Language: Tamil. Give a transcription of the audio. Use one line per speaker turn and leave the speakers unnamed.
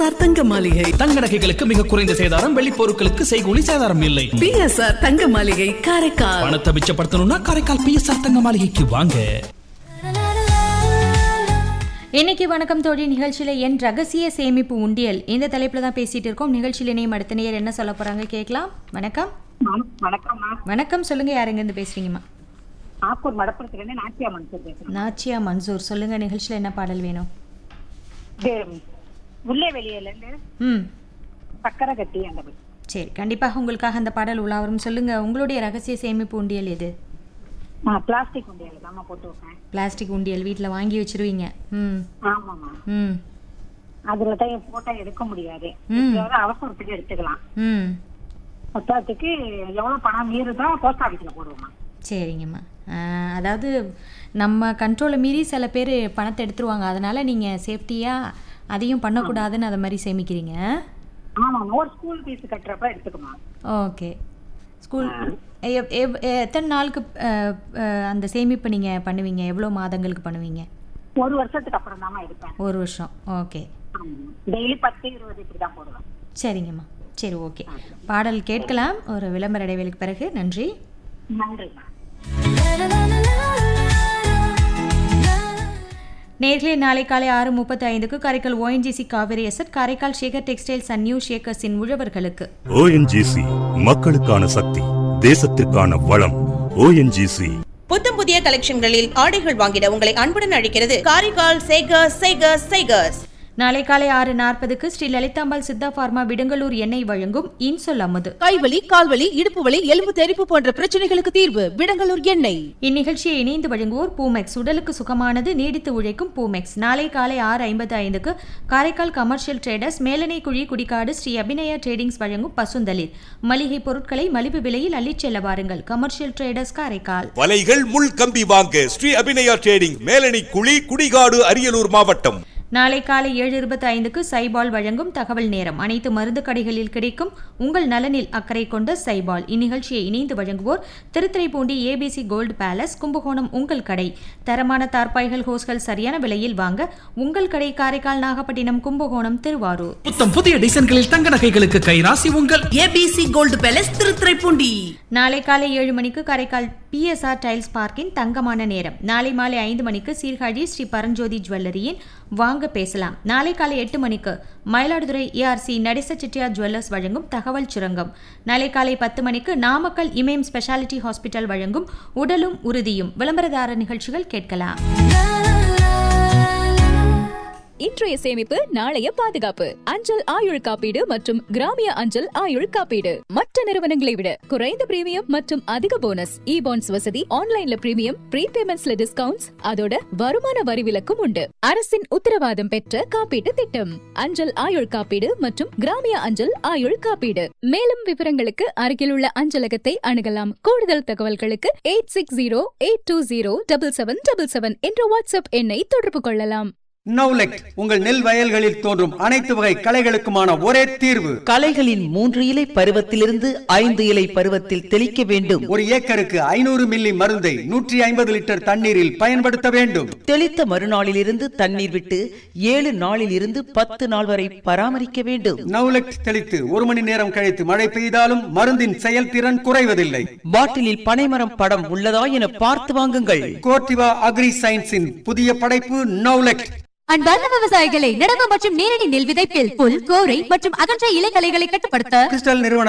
பிஎஸ்ஆர் தங்க மாளிகை
தங்க நகைகளுக்கு மிக குறைந்த சேதாரம் வெள்ளி பொருட்களுக்கு செய்கூலி சேதாரம் இல்லை
பிஎஸ்ஆர் தங்க மாளிகை காரைக்கால்
பணத்தை மிச்சப்படுத்தணும்னா காரைக்கால் பிஎஸ்ஆர் தங்க மாளிகைக்கு வாங்க
இன்னைக்கு வணக்கம் தோழி நிகழ்ச்சியில் என் ரகசிய சேமிப்பு உண்டியல் இந்த தலைப்பில் தான் பேசிட்டு இருக்கோம் நிகழ்ச்சியில் இணையும் அடுத்த நேயர் என்ன சொல்ல போறாங்க கேட்கலாம் வணக்கம்
வணக்கம்மா
வணக்கம் சொல்லுங்க யாருங்கேருந்து பேசுறீங்கம்மா
ஆக்கூர் மடப்புறத்துலேருந்து நாச்சியா மன்சூர் பேசுறேன்
நாச்சியா மன்சூர் சொல்லுங்க நிகழ்ச்சியில் என்ன பாடல் வேணும்
இது உள்ளே வெளியிலேருந்து
ம்
சக்கரை கட்டி அந்த பஸ்.
சரி கண்டிப்பாக உங்களுக்காக அந்த பாடல் உலாவரும் சொல்லுங்க உங்களுடைய ரகசிய சேமிப்பு உண்டியல் எது
ஆ பிளாஸ்டிக் உண்டியல் தாம்மா போட்டு வைப்பேன்
பிளாஸ்டிக் உண்டியல் வீட்டில் வாங்கி வச்சிருவீங்க ம்
ஆமாம்மா
ம்
அதில் தான் போட்டா எடுக்க முடியாது
ம்.
எப்பயாவது அவசரத்துக்கு எடுத்துக்கலாம்
ம்
பத்தாத்துக்கு எவ்வளோ பணம் மீறுதோ போஸ்ட் ஆஃபீஸில் போடுவோம்மா
சரிங்கம்மா ஆஹ், அதாவது நம்ம கண்ட்ரோலை மீறி சில பேர் பணத்தை எடுத்துருவாங்க அதனால் நீங்கள் சேஃப்டியாக அதையும் பண்ணக்கூடாதுன்னு அதை மாதிரி சேமிக்கிறீங்க
ஆமாம்மா ஒரு ஸ்கூல் ஃபீஸ் கட்டுறப்ப எடுத்துக்குமா
ஓகே ஸ்கூல் எவ்- எவ்- எத்தனை நாளுக்கு அஹ், அஹ், அந்த சேமிப்பு நீங்கள் பண்ணுவீங்க எவ்வளோ மாதங்களுக்கு பண்ணுவீங்க
ஒரு வருஷத்துக்கு அப்புறம் தாம்மா எடுப்பேன்
ஒரு வருஷம் ஓகே
டெய்லி பத்து இருபது இப்படி தான் போடுவேன்
சரிங்கம்மா சரி ஓகே பாடல் கேட்கலாம் ஒரு விளம்பர இடைவேளைக்கு பிறகு நன்றி
நன்றிம்மா
நேர்களே நாளை காலை ஆறு முப்பத்தி ஐந்துக்கு Karaikal ONGC Kaveri asset Karaikal Shekar textiles and new ஷேக்கர்ஸின் உழவர்களுக்கு
ஓஎன்ஜிசி மக்களுக்கான சக்தி தேசத்திற்கான வளம் ஓஎன்ஜிசி
புத்தம் புதிய கலெக்ஷன்களில் ஆடைகள் வாங்கிட உங்களை அன்புடன் அழைக்கிறது காரைக்கால் சேகர்ஸ் சேகர்ஸ் சேகர்ஸ்
நாளை காலை ஆறு நாற்பதுக்கு ஸ்ரீ லலிதாம்பாள் சித்தா பார்மா விடங்கலூர் எண்ணெய் வழங்கும் இன்சொல் அமுது
கைவலி கால்வலி இடுப்பு வலி எலும்பு தெறிப்பு போன்ற பிரச்சனைகளுக்கு தீர்வு விடங்கலூர் எண்ணெய்
இந்நிகழ்ச்சியை இணைந்து வழங்குவோர் பூமெக்ஸ் உடலுக்கு சுகமானது நீடித்து உழைக்கும் பூமெக்ஸ் நாளை காலை ஆறு ஐம்பத்தி ஐந்துக்கு காரைக்கால் கமர்ஷியல் ட்ரேடர்ஸ் மேலனை குழி குடிக்காடு ஸ்ரீ அபிநயா ட்ரேடிங்ஸ் வழங்கும் பசுந்தளிர் மளிகை பொருட்களை மலிவு விலையில் அள்ளிச் செல்ல வாருங்கள் கமர்ஷியல் ட்ரேடர்ஸ் காரைக்கால்
வலைகள் முள் கம்பி வாங்க ஸ்ரீ அபிநயா ட்ரேடிங் மேலணி குழி குடிகாடு அரியலூர் மாவட்டம்
நாளை காலை ஏழு இருபத்தி ஐந்துக்கு சைபால் வழங்கும் தகவல் நேரம் அனைத்து மருந்து கடைகளில் கிடைக்கும் உங்கள் நலனில் அக்கறை கொண்ட சைபால் இந்நிகழ்ச்சியை இணைந்து வழங்குவோர் Thiruthuraipoondi ABC gold palace Kumbakonam உங்கள் கடை தரமான தார்பாய்கள் ஹோஸ்கள் சரியான விலையில் வாங்க உங்கள் கடை காரைக்கால் நாகப்பட்டினம் கும்பகோணம் திருவாரூர்
புத்தம் புதிய டிசைன்களில் தங்க நகைகளுக்கு கைராசி உங்கள்
ஏபிசி கோல்டு பேலஸ் திருத்துறைப்பூண்டி
நாளை காலை ஏழு மணிக்கு காரைக்கால் பிஎஸ்ஆர் டைல்ஸ் பார்க்கின் தங்கமான நேரம் நாளை மாலை ஐந்து மணிக்கு சீர்காழி ஸ்ரீ பரஞ்சோதி ஜுவல்லரியின் வாங்க பேசலாம் நாளை காலை எட்டு மணிக்கு மயிலாடுதுறை ஏஆர்சி நடேச செட்டியார் ஜுவல்லர்ஸ் வழங்கும் தகவல் சுரங்கம் நாளை காலை பத்து மணிக்கு நாமக்கல் இமயம் ஸ்பெஷாலிட்டி ஹாஸ்பிட்டல் வழங்கும் உடலும் உறுதியும் விளம்பரதார நிகழ்ச்சிகள் கேட்கலாம்
இன்றைய சேமிப்பு நாளைய பாதுகாப்பு அஞ்சல் ஆயுள் காப்பீடு மற்றும் கிராமிய அஞ்சல் ஆயுள் காப்பீடு மற்ற நிறுவனங்களை விட குறைந்த பிரீமியம் மற்றும் அதிக போனஸ் இ பாண்ட்ஸ் வசதி ஆன்லைன்ல பிரீமியம் ப்ரீபேமெண்ட்ஸ்ல டிஸ்கவுண்ட்ஸ் அதோட வருமான வரி விலக்கும் உண்டு அரசின் உத்தரவாதம் பெற்ற காப்பீட்டு திட்டம் அஞ்சல் ஆயுள் காப்பீடு மற்றும் கிராமிய அஞ்சல் ஆயுள் காப்பீடு மேலும் விவரங்களுக்கு அருகிலுள்ள அஞ்சலகத்தை அணுகலாம் கூடுதல் தகவல்களுக்கு eight six zero eight two zero double seven double seven என்ற வாட்ஸ்அப் எண்ணை தொடர்பு கொள்ளலாம்
நவுலெக் உங்கள் நெல் வயல்களில் தோன்றும் அனைத்து வகை களைகளுக்குமான ஒரே தீர்வு
களைகளின் மூன்று இலை பருவத்திலிருந்து ஐந்து இலை பருவத்தில் தெளிக்க வேண்டும்
ஒரு ஏக்கருக்கு ஐநூறு மில்லி மருந்தை நூற்றி ஐம்பது லிட்டர் தண்ணீரில் பயன்படுத்த வேண்டும்
தெளித்த மறுநாளிலிருந்து தண்ணீர் விட்டு ஏழு நாளில் இருந்து பத்து நாள் வரை பராமரிக்க வேண்டும்
நவுலெக் தெளித்து ஒரு மணி நேரம் கழித்து மழை பெய்தாலும் மருந்தின் செயல்திறன் குறைவதில்லை
பாட்டிலில் பனைமரம் படம் உள்ளதா என பார்த்து வாங்குங்கள்
கோர்டிவா அக்ரி சயின்ஸின் புதிய படைப்பு நவுலெக்
அன்பார்ந்த விவசாயிகளை நடவு மற்றும் நேரடி நெல் விதைப்பில் புல் கோரை மற்றும் அகன்ற இலைகளைகளை கட்டுப்படுத்த
கிறிஸ்டல் நிறுவன